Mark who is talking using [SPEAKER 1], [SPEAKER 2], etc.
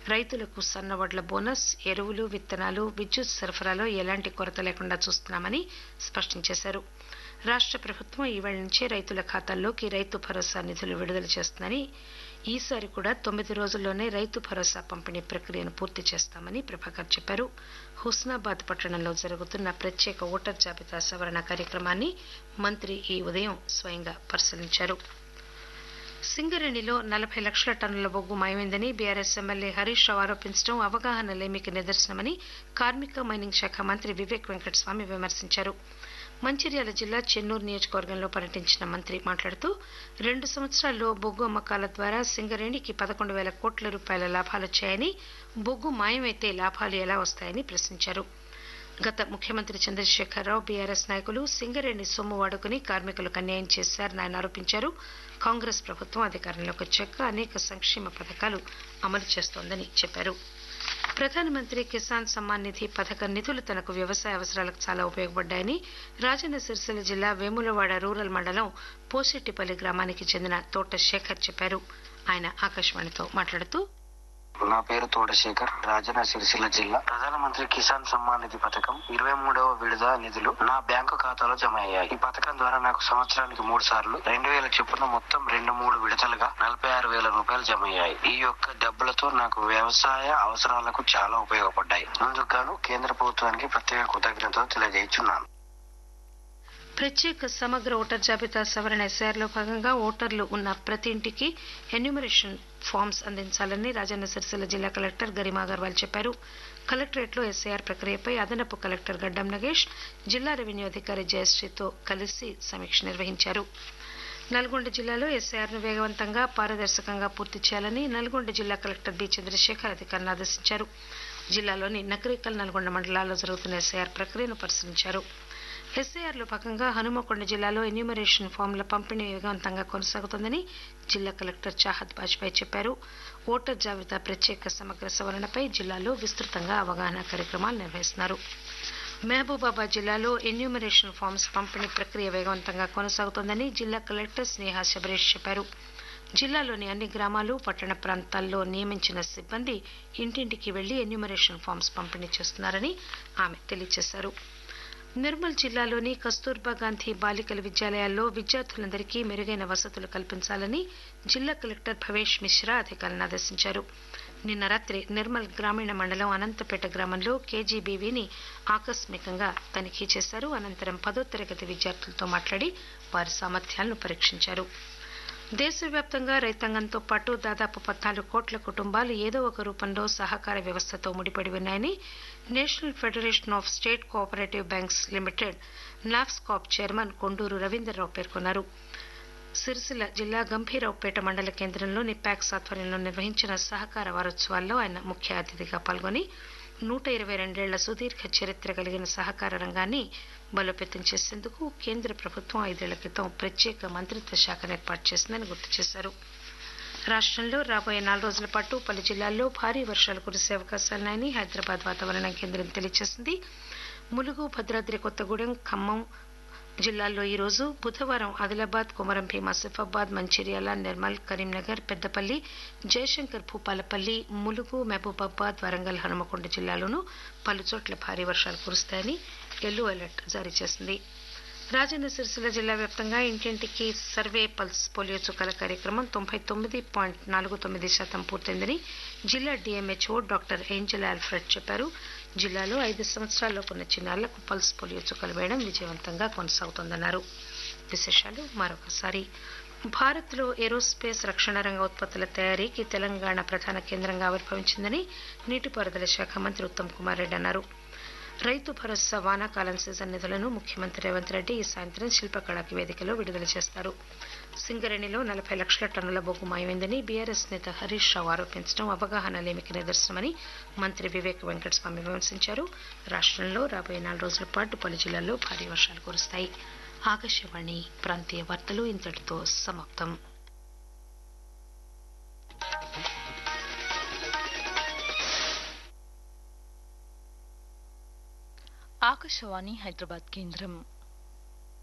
[SPEAKER 1] రైతులకు సన్నవడ్ల బోనస్ ఎరువులు విత్తనాలు విద్యుత్ సరఫరాలో ఎలాంటి కొరత లేకుండా చూస్తున్నామని స్పష్టం చేశారు రాష్ట్ర ప్రభుత్వం ఈవేళ నుంచే రైతుల ఖాతాల్లోకి రైతు భరోసా నిధులు విడుదల చేస్తుందని ఈసారి కూడా తొమ్మిది రోజుల్లోనే రైతు భరోసా పంపిణీ ప్రక్రియను పూర్తి చేస్తామని ప్రభాకర్ చెప్పారు హుస్నాబాద్ పట్టణంలో జరుగుతున్న ప్రత్యేక ఓటర్ జాబితా సవరణ కార్యక్రమాన్ని మంత్రి ఈ ఉదయం స్వయంగా పరిశీలించారు సింగరేణిలో నలభై లక్షల టన్నుల బొగ్గు మాయమైందని బీఆర్ఎస్ ఎమ్మెల్యే హరీష్ రావు ఆరోపించడం అవగాహన లేమికి నిదర్శనమని కార్మిక మైనింగ్ శాఖ మంత్రి వివేక్ వెంకటస్వామి విమర్శించారు మంచిర్యాల జిల్లా చెన్నూరు నియోజకవర్గంలో పర్యటించిన మంత్రి మాట్లాడుతూ రెండు సంవత్సరాల్లో బొగ్గు అమ్మకాల ద్వారా సింగరేణికి పదకొండు వేల కోట్ల రూపాయల లాభాలు వచ్చాయని బొగ్గు మాయమైతే లాభాలు ఎలా వస్తాయని ప్రశ్నించారు గత ముఖ్యమంత్రి చంద్రశేఖరరావు బీఆర్ఎస్ నాయకులు సింగరేణి సొమ్ము వాడుకుని కార్మికులకు అన్యాయం చేశారని ఆయన ఆరోపించారు కాంగ్రెస్ ప్రభుత్వం అధికారంలోకి వచ్చాక అనేక సంక్షేమ పథకాలు అమలు చేస్తోందని చెప్పారు ప్రధానమంత్రి కిసాన్ సమ్మాన్ నిధి పథకం నిధులు తనకు వ్యవసాయ అవసరాలకు చాలా ఉపయోగపడ్డాయని రాజన్న సిరిసిల్ల జిల్లా వేములవాడ రూరల్ మండలం పోసెట్టిపల్లి గ్రామానికి చెందిన తోట శేఖర్ చెప్పారు ఆయన ఆకాశవాణితో మాట్లాడుతూ
[SPEAKER 2] నా పేరు తోటశేఖర్ రాజన్న సిరిసిల్ల జిల్లా ప్రధానమంత్రి కిసాన్ సమ్మాన్ నిధి పథకం ఇరవై మూడవ విడుదల నిధులు నా బ్యాంకు ఖాతాలో జమ అయ్యాయి ఈ పథకం ద్వారా నాకు సంవత్సరానికి మూడు సార్లు రెండు వేల చొప్పున మొత్తం రెండు మూడు విడతలుగా నలభై ఆరు వేల రూపాయలు జమ అయ్యాయి ఈ యొక్క డబ్బులతో నాకు వ్యవసాయ అవసరాలకు చాలా ఉపయోగపడ్డాయి అందుకు గాను కేంద్ర ప్రభుత్వానికి ప్రత్యేక కృతజ్ఞతలు తెలియజేస్తున్నాను
[SPEAKER 1] ప్రత్యేక సమగ్ర ఓటర్ జాబితా సవరణ ఎస్ఐఆర్లో భాగంగా ఓటర్లు ఉన్న ప్రతి ఇంటికి ఎన్యూమరేషన్ ఫామ్స్ అందించాలని రాజన్న సిరిసిల్ల జిల్లా కలెక్టర్ గరిమా అగర్వాల్ చెప్పారు కలెక్టరేట్లో ఎస్ఐఆర్ ప్రక్రియపై అదనపు కలెక్టర్ గడ్డం నగేష్ జిల్లా రెవెన్యూ అధికారి జయశ్రీతో కలిసి సమీక్ష నిర్వహించారు నల్గొండ జిల్లాలో ఎస్ఐఆర్ను వేగవంతంగా పారదర్శకంగా పూర్తి చేయాలని నల్గొండ జిల్లా కలెక్టర్ బి చంద్రశేఖర్ అధికారులను ఆదేశించారు జిల్లాలోని నకరికల్ నల్గొండ మండలాల్లో జరుగుతున్న ఎస్ఐఆర్ ప్రక్రియను పరిశీలించారు ఎస్ఐఆర్లో భాగంగా హనుమకొండ జిల్లాలో ఎన్యూమరేషన్ ఫామ్ల పంపిణీ వేగవంతంగా కొనసాగుతోందని జిల్లా కలెక్టర్ చాహద్ బాజ్పాయ్ చెప్పారు ఓటర్ జాబితా ప్రత్యేక సమగ్ర సవరణపై జిల్లాలో విస్తృతంగా అవగాహన కార్యక్రమాలు నిర్వహిస్తున్నారు మహబూబాబాద్ జిల్లాలో ఎన్యూమరేషన్ ఫామ్స్ పంపిణీ ప్రక్రియ వేగవంతంగా కొనసాగుతోందని జిల్లా కలెక్టర్ స్నేహ శబరీష్ చెప్పారు జిల్లాలోని అన్ని గ్రామాలు పట్టణ ప్రాంతాల్లో నియమించిన సిబ్బంది ఇంటింటికి వెళ్లి ఎన్యూమరేషన్ ఫామ్స్ పంపిణీ చేస్తున్నారని ఆమె తెలియజేశారు నిర్మల్ జిల్లాలోని కస్తూర్బా గాంధీ బాలికల విద్యాలయాల్లో విద్యార్థులందరికీ మెరుగైన వసతులు కల్పించాలని జిల్లా కలెక్టర్ భవేష్ మిశ్రా అధికారులను ఆదేశించారు నిన్న రాత్రి నిర్మల్ గ్రామీణ మండలం అనంతపేట గ్రామంలో కేజీబీవీని ఆకస్మికంగా తనిఖీ చేశారు అనంతరం పదో తరగతి విద్యార్థులతో మాట్లాడి వారి సామర్థ్యాలను పరీక్షించారు దేశవ్యాప్తంగా రైతాంగంతో పాటు దాదాపు పద్నాలుగు కోట్ల కుటుంబాలు ఏదో ఒక రూపంలో సహకార వ్యవస్థతో ముడిపడి ఉన్నాయని national federation of state cooperative banks limited NAFSCOB chairman Konduru Ravinderrao పేర్కొన్నారు సిరిసిల్ల జిల్లా గంభీరావుపేట మండల కేంద్రంలోని ప్యాక్స్ ఆధ్వర్యంలో నిర్వహించిన సహకార వారోత్సవాల్లో ఆయన ముఖ్య అతిథిగా పాల్గొని నూట ఇరవై రెండేళ్ల సుదీర్ఘ చరిత్ర కలిగిన సహకార రంగాన్ని బలోపేతం చేసేందుకు కేంద్ర ప్రభుత్వం ఐదేళ్ల క్రితం ప్రత్యేక మంత్రిత్వ శాఖను ఏర్పాటు చేసిందని గుర్తు చేశారు రాష్ట్రంలో రాబోయే నాలుగు రోజుల పాటు పలు జిల్లాల్లో భారీ వర్షాలు కురిసే అవకాశాలున్నాయని హైదరాబాద్ వాతావరణ కేంద్రం తెలియజేసింది ములుగు భద్రాద్రి కొత్తగూడెం ఖమ్మం జిల్లాల్లో ఈ రోజు బుధవారం ఆదిలాబాద్ కొమరం భీం ఆసిఫాబాద్ మంచిర్యాల నిర్మల్ కరీంనగర్ పెద్దపల్లి జయశంకర్ భూపాలపల్లి ములుగు మహబూబాబాద్ వరంగల్ హనుమకొండ జిల్లాలోనూ పలుచోట్ల భారీ వర్షాలు కురుస్తాయని ఎల్లో అలర్ట్ జారీ చేసింది రాజన్న సిరిసిల్ల జిల్లా వ్యాప్తంగా ఇంటింటికి సర్వే పల్స్ పోలియో చుక్కల కార్యక్రమం తొంభై తొమ్మిది పాయింట్ నాలుగు తొమ్మిది శాతం పూర్తయిందని జిల్లా డిఎంహెచ్ఓ డాక్టర్ ఏంజల్ ఆల్ఫ్రెడ్ చెప్పారు జిల్లాలో ఐదు సంవత్సరాల్లో ఉన్న చిన్నారులకు పల్స్ పోలియో చుక్కలు వేయడం విజయవంతంగా కొనసాగుతోందన్నారు విశేషాలు మరొకసారి భారత్లో ఏరోస్పేస్ రక్షణ రంగ ఉత్పత్తుల తయారీకి తెలంగాణ ప్రధాన కేంద్రంగా ఆవిర్భవించిందని నీటిపారుదల శాఖ మంత్రి ఉత్తమ్ కుమార్ రెడ్డి అన్నారు రైతు భరోసా వానాకాలం సీజన్ నిధులను ముఖ్యమంత్రి రేవంత్ రెడ్డి ఈ సాయంత్రం శిల్పకళాకి వేదికలో విడుదల చేస్తారు సింగరేణిలో నలభై లక్షల టన్నుల బొగ్గు మాయమైందని బీఆర్ఎస్ నేత హరీష్ రావు ఆరోపించడం అవగాహన లేమికి నిదర్శనమని మంత్రి వివేక్ వెంకటస్వామి విమర్శించారు రాష్ట్రంలో రాబోయే నాలుగు రోజుల పాటు పలు జిల్లాల్లో భారీ వర్షాలు కురుస్తాయి ఆకాశవాణి ప్రాంతీయ వార్తలు ఇంతటితో సమాప్తం
[SPEAKER 3] ఆకాశవాణి హైదరాబాద్ కేంద్రం